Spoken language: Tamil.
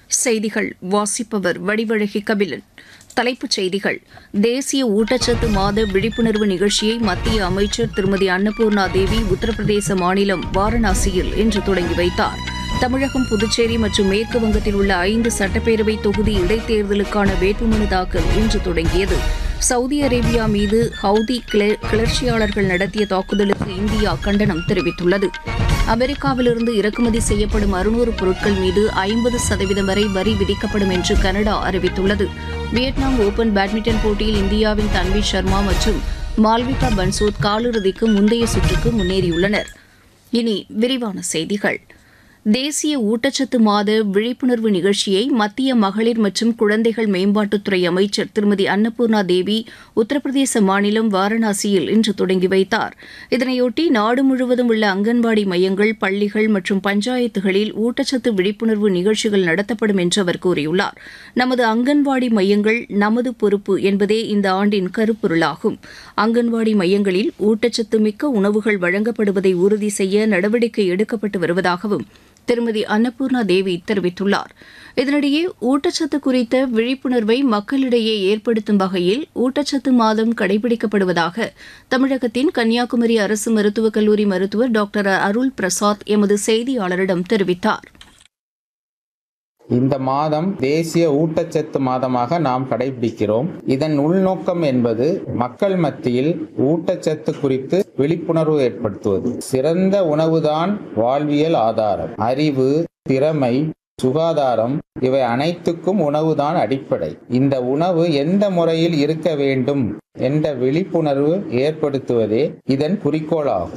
செய்திகள் வாசிப்பவர் வடிவழகி கபிலன் தலைப்புச் செய்திகள் தேசிய ஊட்டச்சத்து மாத விழிப்புணர்வு நிகழ்ச்சியை மத்திய அமைச்சர் திருமதி அன்னபூர்ணா தேவி உத்தரப்பிரதேச மாநிலம் வாரணாசியில் இன்று தொடங்கி வைத்தார் தமிழகம் புதுச்சேரி மற்றும் மேற்கு வங்கத்தில் உள்ள ஐந்து சட்டப்பேரவை தொகுதி இடைத்தேர்தலுக்கான வேட்புமனு தாக்கல் இன்று தொடங்கியது சவுதி அரேபியா மீது ஹவுதி கிள- கிளர்ச்சியாளர்கள் நடத்திய தாக்குதலுக்கு இந்தியா கண்டனம் தெரிவித்துள்ளது அமெரிக்காவிலிருந்து இறக்குமதி செய்யப்படும் அறுநூறு பொருட்கள் மீது ஐம்பது சதவீதம் வரை வரி விதிக்கப்படும் என்று கனடா அறிவித்துள்ளது வியட்நாம் ஓபன் பேட்மிண்டன் போட்டியில் இந்தியாவின் தன்வி சர்மா மற்றும் மால்விகா பன்சோத் காலிறுதிக்கு முந்தைய சுற்றுக்கு முன்னேறியுள்ளனர் இனி விரிவான செய்திகள் தேசிய ஊட்டச்சத்து மாத விழிப்புணர்வு நிகழ்ச்சியை மத்திய மகளிர் மற்றும் குழந்தைகள் மேம்பாட்டுத்துறை அமைச்சர் திருமதி அன்னபூர்ணா தேவி உத்தரப்பிரதேச மாநிலம் வாரணாசியில் இன்று தொடங்கி வைத்தார் இதனையொட்டி நாடு முழுவதும் உள்ள அங்கன்வாடி மையங்கள் பள்ளிகள் மற்றும் பஞ்சாயத்துகளில் ஊட்டச்சத்து விழிப்புணர்வு நிகழ்ச்சிகள் நடத்தப்படும் என்று அவர் கூறியுள்ளார் நமது அங்கன்வாடி மையங்கள் நமது பொறுப்பு என்பதே இந்த ஆண்டின் கருப்பொருளாகும் அங்கன்வாடி மையங்களில் ஊட்டச்சத்து மிக்க உணவுகள் வழங்கப்படுவதை உறுதி செய்ய நடவடிக்கை எடுக்கப்பட்டு வருவதாகவும் திருமதி அன்னபூர்ணா தேவி தெரிவித்துள்ளார் இதனிடையே ஊட்டச்சத்து குறித்த விழிப்புணர்வை மக்களிடையே ஏற்படுத்தும் வகையில் ஊட்டச்சத்து மாதம் கடைபிடிக்கப்படுவதாக தமிழகத்தின் கன்னியாகுமரி அரசு மருத்துவக் கல்லூரி மருத்துவர் டாக்டர் அருள் பிரசாத் எமது செய்தியாளரிடம் தெரிவித்தார் இந்த மாதம் தேசிய ஊட்டச்சத்து மாதமாக நாம் கடைபிடிக்கிறோம் இதன் உள்நோக்கம் என்பது மக்கள் மத்தியில் ஊட்டச்சத்து குறித்து விழிப்புணர்வு ஏற்படுத்துவது சிறந்த உணவுதான் வாழ்வியல் ஆதாரம் அறிவு திறமை சுகாதாரம் இவை அனைத்துக்கும் உணவுதான் அடிப்படை இந்த உணவு எந்த முறையில் இருக்க வேண்டும் என்ற விழிப்புணர்வு ஏற்படுத்துவதே இதன் குறிக்கோளாகும்